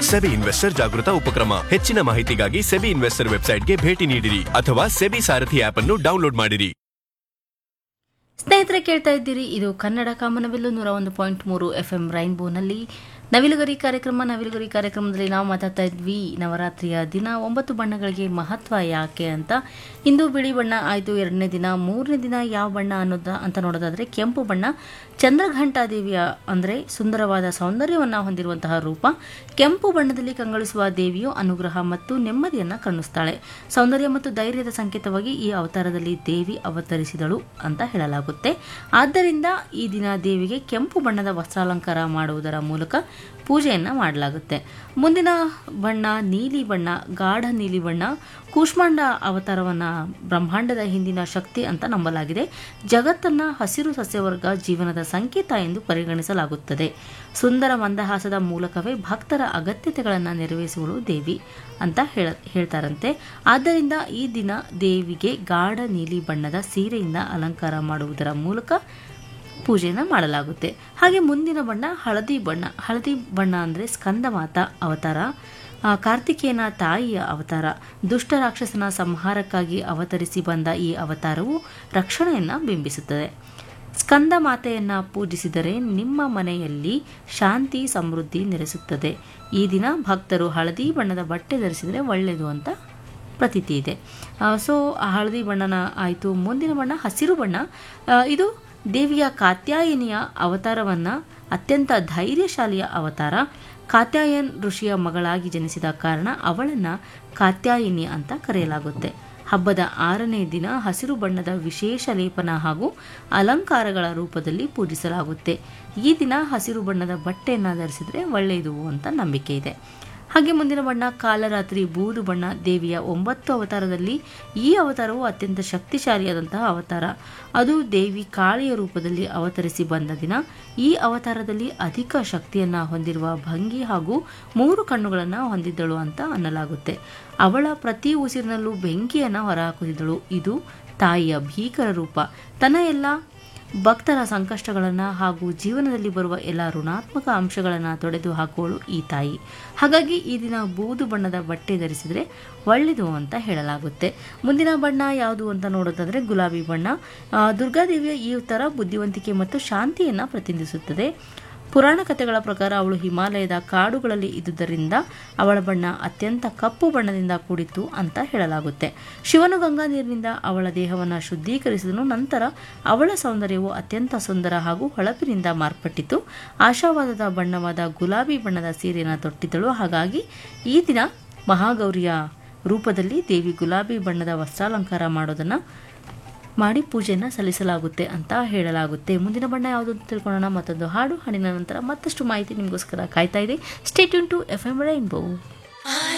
SEBI investor ಜಾಗೃತ ಉಪಕ್ರಮ ಹೆಚ್ಚಿನ ಮಾಹಿತಿಗಾಗಿ ಸೆಬಿ ಇನ್ವೆಸ್ಟರ್ ವೆಬ್ಸೈಟ್ಗೆ ಭೇಟಿ ನೀಡಿರಿ ಅಥವಾ ಸೆಬಿ ಸಾರಥಿ ಆಪ್ ಅನ್ನು ಡೌನ್ಲೋಡ್ ಮಾಡಿರಿ ಸ್ನೇಹಿತರೆ ಕೇಳ್ತಾ ಇದ್ದೀರಿ ಇದು ಕನ್ನಡ ಕಾಮನಬಿಲ್ಲು ನೂರ ಒಂದು ಪಾಯಿಂಟ್ ಮೂರು ಎಫ್ ಎಂ ರೈನ್ಬೋನಲ್ಲಿ ನವಿಲುಗರಿ ಕಾರ್ಯಕ್ರಮ ನವಿಲುಗರಿ ಕಾರ್ಯಕ್ರಮದಲ್ಲಿ ನಾವು ಮಾತಾಡ್ತಾ ಇದ್ವಿ ನವರಾತ್ರಿಯ ದಿನ ಒಂಬತ್ತು ಬಣ್ಣಗಳಿಗೆ ಮಹತ್ವ ಯಾಕೆ ಅಂತ ಇಂದು ಬಿಳಿ ಬಣ್ಣ ಆಯಿತು ಎರಡನೇ ದಿನ ಮೂರನೇ ದಿನ ಯಾವ ಬಣ್ಣ ಅನ್ನೋದ ಅಂತ ನೋಡೋದಾದ್ರೆ ಕೆಂಪು ಬಣ್ಣ ಚಂದ್ರಘಂಟಾ ದೇವಿಯ ಅಂದರೆ ಸುಂದರವಾದ ಸೌಂದರ್ಯವನ್ನು ಹೊಂದಿರುವಂತಹ ರೂಪ ಕೆಂಪು ಬಣ್ಣದಲ್ಲಿ ಕಂಗೊಳಿಸುವ ದೇವಿಯು ಅನುಗ್ರಹ ಮತ್ತು ನೆಮ್ಮದಿಯನ್ನು ಕರುಣಿಸ್ತಾಳೆ ಸೌಂದರ್ಯ ಮತ್ತು ಧೈರ್ಯದ ಸಂಕೇತವಾಗಿ ಈ ಅವತಾರದಲ್ಲಿ ದೇವಿ ಅವತರಿಸಿದಳು ಅಂತ ಹೇಳಲಾಗುತ್ತೆ ಆದ್ದರಿಂದ ಈ ದಿನ ದೇವಿಗೆ ಕೆಂಪು ಬಣ್ಣದ ವಸ್ತ್ರಾಲಂಕಾರ ಮಾಡುವುದರ ಮೂಲಕ ಪೂಜೆಯನ್ನು ಮಾಡಲಾಗುತ್ತೆ ಮುಂದಿನ ಬಣ್ಣ ನೀಲಿ ಬಣ್ಣ ಗಾಢ ನೀಲಿ ಬಣ್ಣ ಕೂಷ್ಮಾಂಡ ಅವತಾರವನ್ನು ಬ್ರಹ್ಮಾಂಡದ ಹಿಂದಿನ ಶಕ್ತಿ ಅಂತ ನಂಬಲಾಗಿದೆ ಜಗತ್ತನ್ನ ಹಸಿರು ಸಸ್ಯವರ್ಗ ಜೀವನದ ಸಂಕೇತ ಎಂದು ಪರಿಗಣಿಸಲಾಗುತ್ತದೆ ಸುಂದರ ಮಂದಹಾಸದ ಮೂಲಕವೇ ಭಕ್ತರ ಅಗತ್ಯತೆಗಳನ್ನು ನೆರವೇರಿಸುವಳು ದೇವಿ ಅಂತ ಹೇಳ ಹೇಳ್ತಾರಂತೆ ಆದ್ದರಿಂದ ಈ ದಿನ ದೇವಿಗೆ ಗಾಢ ನೀಲಿ ಬಣ್ಣದ ಸೀರೆಯಿಂದ ಅಲಂಕಾರ ಮಾಡುವುದರ ಮೂಲಕ ಪೂಜೆನ ಮಾಡಲಾಗುತ್ತೆ ಹಾಗೆ ಮುಂದಿನ ಬಣ್ಣ ಹಳದಿ ಬಣ್ಣ ಹಳದಿ ಬಣ್ಣ ಅಂದರೆ ಸ್ಕಂದಮಾತ ಅವತಾರ ಆ, ಕಾರ್ತಿಕೇಯನ ತಾಯಿಯ ಅವತಾರ ದುಷ್ಟ ರಾಕ್ಷಸನ ಸಂಹಾರಕ್ಕಾಗಿ ಅವತರಿಸಿ ಬಂದ ಈ ಅವತಾರವು ರಕ್ಷಣೆಯನ್ನು ಬಿಂಬಿಸುತ್ತದೆ ಸ್ಕಂದ ಮಾತೆಯನ್ನು ಪೂಜಿಸಿದರೆ ನಿಮ್ಮ ಮನೆಯಲ್ಲಿ ಶಾಂತಿ ಸಮೃದ್ಧಿ ನೆಲೆಸುತ್ತದೆ ಈ ದಿನ ಭಕ್ತರು ಹಳದಿ ಬಣ್ಣದ ಬಟ್ಟೆ ಧರಿಸಿದರೆ ಒಳ್ಳೆಯದು ಅಂತ ಪ್ರತೀತಿ ಇದೆ ಸೊ ಹಳದಿ ಬಣ್ಣನ ಆಯಿತು ಮುಂದಿನ ಬಣ್ಣ ಹಸಿರು ಬಣ್ಣ ಆ, ಇದು ದೇವಿಯ ಕಾತ್ಯಾಯಿನಿಯ ಅವತಾರವನ್ನು ಅತ್ಯಂತ ಧೈರ್ಯಶಾಲಿಯ ಅವತಾರ ಕಾತ್ಯಾಯನ್ ಋಷಿಯ ಮಗಳಾಗಿ ಜನಿಸಿದ ಕಾರಣ ಅವಳನ್ನು ಕಾತ್ಯಾಯಿನಿ ಅಂತ ಕರೆಯಲಾಗುತ್ತೆ ಹಬ್ಬದ ಆರನೇ ದಿನ ಹಸಿರು ಬಣ್ಣದ ವಿಶೇಷ ಲೇಪನ ಹಾಗೂ ಅಲಂಕಾರಗಳ ರೂಪದಲ್ಲಿ ಪೂಜಿಸಲಾಗುತ್ತೆ ಈ ದಿನ ಹಸಿರು ಬಣ್ಣದ ಬಟ್ಟೆಯನ್ನು ಧರಿಸಿದರೆ ಒಳ್ಳೆಯದು ಅಂತ ನಂಬಿಕೆ ಇದೆ ಹಾಗೆ ಮುಂದಿನ ಬಣ್ಣ ಕಾಲರಾತ್ರಿ ಬೂದು ಬಣ್ಣ ದೇವಿಯ ಒಂಬತ್ತು ಅವತಾರದಲ್ಲಿ ಈ ಅವತಾರವು ಅತ್ಯಂತ ಶಕ್ತಿಶಾಲಿಯಾದಂತಹ ಅವತಾರ ಅದು ದೇವಿ ಕಾಳಿಯ ರೂಪದಲ್ಲಿ ಅವತರಿಸಿ ಬಂದ ದಿನ ಈ ಅವತಾರದಲ್ಲಿ ಅಧಿಕ ಶಕ್ತಿಯನ್ನು ಹೊಂದಿರುವ ಭಂಗಿ ಹಾಗೂ ಮೂರು ಕಣ್ಣುಗಳನ್ನು ಹೊಂದಿದ್ದಳು ಅಂತ ಅನ್ನಲಾಗುತ್ತೆ ಅವಳ ಪ್ರತಿ ಉಸಿರಿನಲ್ಲೂ ಬೆಂಕಿಯನ್ನು ಹೊರಹಾಕುತ್ತಿದ್ದಳು ಇದು ತಾಯಿಯ ಭೀಕರ ರೂಪ ತನ್ನ ಎಲ್ಲ ಭಕ್ತರ ಸಂಕಷ್ಟಗಳನ್ನು ಹಾಗೂ ಜೀವನದಲ್ಲಿ ಬರುವ ಎಲ್ಲ ಋಣಾತ್ಮಕ ಅಂಶಗಳನ್ನು ತೊಡೆದು ಹಾಕುವಳು ಈ ತಾಯಿ ಹಾಗಾಗಿ ಈ ದಿನ ಬೂದು ಬಣ್ಣದ ಬಟ್ಟೆ ಧರಿಸಿದರೆ ಒಳ್ಳೆಯದು ಅಂತ ಹೇಳಲಾಗುತ್ತೆ ಮುಂದಿನ ಬಣ್ಣ ಯಾವುದು ಅಂತ ನೋಡೋದಾದರೆ ಗುಲಾಬಿ ಬಣ್ಣ ಆ, ದುರ್ಗಾದೇವಿಯ ಈ ಉತ್ತರ ಬುದ್ಧಿವಂತಿಕೆ ಮತ್ತು ಶಾಂತಿಯನ್ನು ಪ್ರತಿನಿಧಿಸುತ್ತದೆ ಪುರಾಣ ಕಥೆಗಳ ಪ್ರಕಾರ ಅವಳು ಹಿಮಾಲಯದ ಕಾಡುಗಳಲ್ಲಿ ಇದ್ದುದರಿಂದ ಅವಳ ಬಣ್ಣ ಅತ್ಯಂತ ಕಪ್ಪು ಬಣ್ಣದಿಂದ ಕೂಡಿತ್ತು ಅಂತ ಹೇಳಲಾಗುತ್ತೆ ಶಿವನು ಗಂಗಾ ನೀರಿನಿಂದ ಅವಳ ದೇಹವನ್ನು ಶುದ್ಧೀಕರಿಸಿದನು ನಂತರ ಅವಳ ಸೌಂದರ್ಯವು ಅತ್ಯಂತ ಸುಂದರ ಹಾಗೂ ಹೊಳಪಿನಿಂದ ಮಾರ್ಪಟ್ಟಿತು ಆಶಾವಾದದ ಬಣ್ಣವಾದ ಗುಲಾಬಿ ಬಣ್ಣದ ಸೀರೆಯನ್ನು ತೊಟ್ಟಿದ್ದಳು ಹಾಗಾಗಿ ಈ ದಿನ ಮಹಾಗೌರಿಯ ರೂಪದಲ್ಲಿ ದೇವಿ ಗುಲಾಬಿ ಬಣ್ಣದ ವಸ್ತ್ರಾಲಂಕಾರ ಮಾಡೋದನ್ನು ಮಾಡಿ ಪೂಜೆಯನ್ನು ಸಲ್ಲಿಸಲಾಗುತ್ತೆ ಅಂತ ಹೇಳಲಾಗುತ್ತೆ ಮುಂದಿನ ಬಣ್ಣ ಯಾವುದು ಅಂತ ತಿಳ್ಕೊಳ್ಳೋಣ ಮತ್ತೊಂದು ಹಾಡು ಹಾಡಿನ ನಂತರ ಮತ್ತಷ್ಟು ಮಾಹಿತಿ ನಿಮಗೋಸ್ಕರ ಕಾಯ್ತಾ ಇದೆ stay tuned to F M rainbow